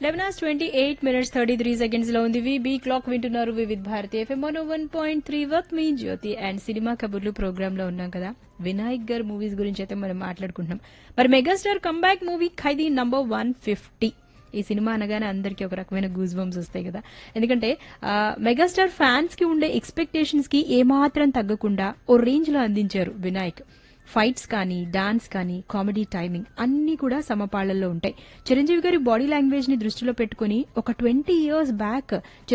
eleven hours twenty eight minutes thirty three seconds లో ఉంది బీ క్లాక్ వింటున్నారు Vividh Bharati FM one one point three వర్క్ మీ జ్యోతి అండ్ సినిమా కబుర్లు ప్రోగ్రామ్ లో ఉన్నాం కదా వినాయక్ గారు మూవీస్ గురించి అయితే మనం మాట్లాడుకుంటున్నాం మరి megastar comeback movie Khaidi number one fifty ఈ సినిమా అనగానే అందరికీ ఒక రకమైన గూజ్ బంప్స్ వస్తాయి కదా ఎందుకంటే ఆ, మెగాస్టార్ ఫ్యాన్స్ కి ఉండే ఎక్స్పెక్టేషన్స్ కి ఏమాత్రం తగ్గకుండా ఓ రేంజ్ లో అందించారు వినాయక్ ఫైట్స్ కానీ డాన్స్ కానీ కామెడీ టైమింగ్ అన్ని కూడా సమపాళ్లలో ఉంటాయి చిరంజీవి గారి బాడీ లాంగ్వేజ్ ని దృష్టిలో పెట్టుకుని ఒక ట్వంటీ ఇయర్స్ బ్యాక్